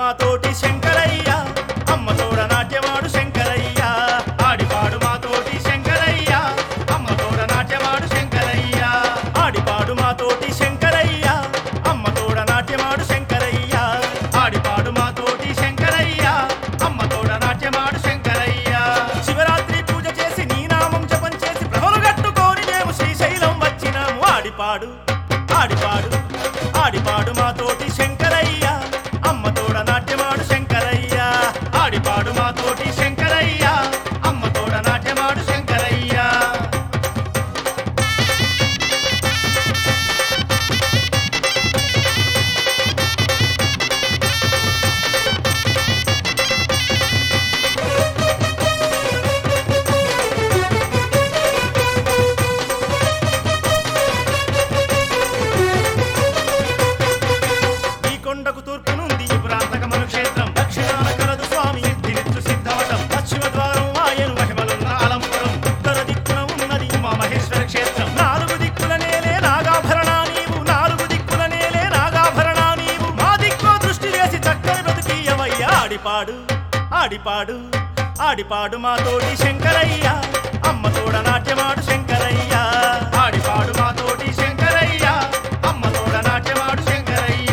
మాతోటి శంకరయ్య అమ్మ తోడ నాట్యమాడు శంకరయ్య ఆడిపాడు మాతోటి శంకరయ్య అమ్మ తోడ నాట్యమాడు శంకరయ్య ఆడిపాడు మాతోటి శంకరయ్య అమ్మ తోడ నాట్యమాడు శంకరయ్య ఆడిపాడు మాతోటి శంకరయ్య అమ్మ తోడ నాట్యమాడు శంకరయ్య శివరాత్రి పూజ చేసి నీ నామం జపం చేసి ప్రభలు కట్టుకొని మేము శ్రీశైలం వచ్చినాము ఆడిపాడు ఆడిపాడు ఆడిపాడు మాతోటి శంకరయ్య అమ్మ తోడ నాట్యమాడు శంకరయ్య ఆడిపాడు మాతోటి శంకరయ్య అమ్మ తోడ నాట్యమాడు శంకరయ్య ఈ కొండకు తూర్పు నుండి ఈ ప్రాంతకమను క్షేత్రం దక్షిణాన కలదు స్వామి సిద్ధినిచ్చు సిద్ధవటం పశ్చిమ ద్వారం ఆయను మహిమలున్న అలంపురం ఉత్తర దిక్కున ఉన్నది ఉమా మహేశ్వర క్షేత్రం నాలుగు దిక్కుల నేలే నాగాభరణ నీవు నాలుగు దిక్కుల నేలే నాగాభరణ నీవు మా దిక్కో దృష్టి వేసి చక్కని బ్రతుకీయవయ్య ఆడిపాడు ఆడిపాడు ఆడిపాడు మా తోటి శంకరయ్య అమ్మ తోడ నాట్యమాడు శంకరయ్య ఆడిపాడు మా తోటి శంకరయ్య అమ్మ తోడ నాట్యమాడు శంకరయ్య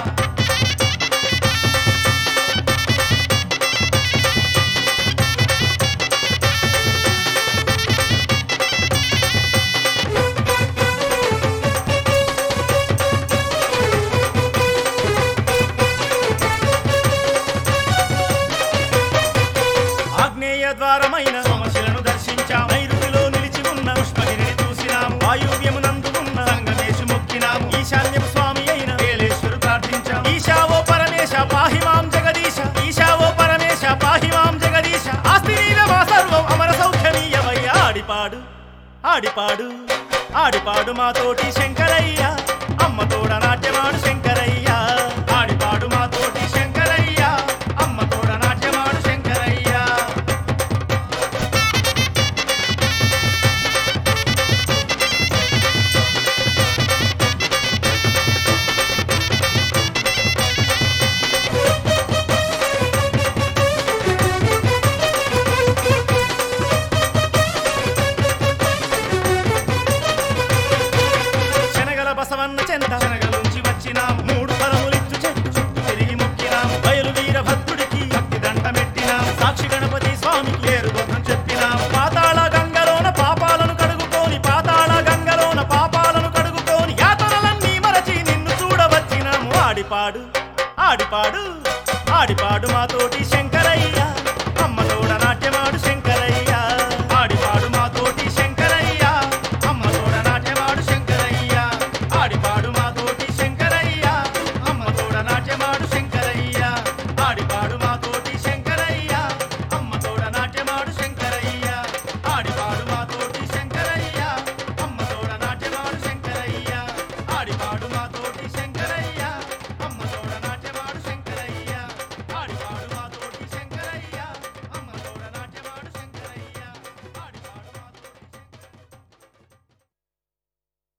ఆగ్నేయ ద్వారమైన సమస్యలను దర్శించాం నైరుతిలో నిలిచి ఉన్న పుష్పగిరిని చూసినాము వాయువ్యమునందు ఉన్న సంగమేశు మొక్కినాము ఈశాన్యపు స్వామి అయిన వేలేశ్వరు ప్రార్థించాం ఈశావో పరమేశ పాహిమాం జగదీశ ఈశావో పరమేశ పాహిమాం జగదీశ ఆస్తి నీల మా సర్వం అమర సౌఖ్యమీయమయ్య ఆడిపాడు ఆడిపాడు ఆడిపాడు మా తోటి శంకరయ్య అమ్మ తోడ నాట్యమాడు శంకరయ్య ఆడిపాడు మా తోటి శంకరయ్య అమ్మ తోడ నాట్యమాడు శంకరయ్య శనగల బసవన్న చెంత శనగలుంచి వచ్చినాం మూడు ఫలములిచ్చు చెట్టు చుట్టూ తిరిగి మొక్కినాం బయలు వీర భక్తుడికి భక్తి దండమెట్టినాం సాక్షి గణపతి స్వామికి ఏరుగొంతం చెప్పినాం పాతాళ గంగలోన పాపాలను కడుగుకొని పాతాళ గంగలోన పాపాలను కడుగుకొని యాతనలన్నీ మరచి నిన్ను చూడవచ్చినాము ఆడిపాడు ఆడిపాడు ఆడిపాడు మాతోటి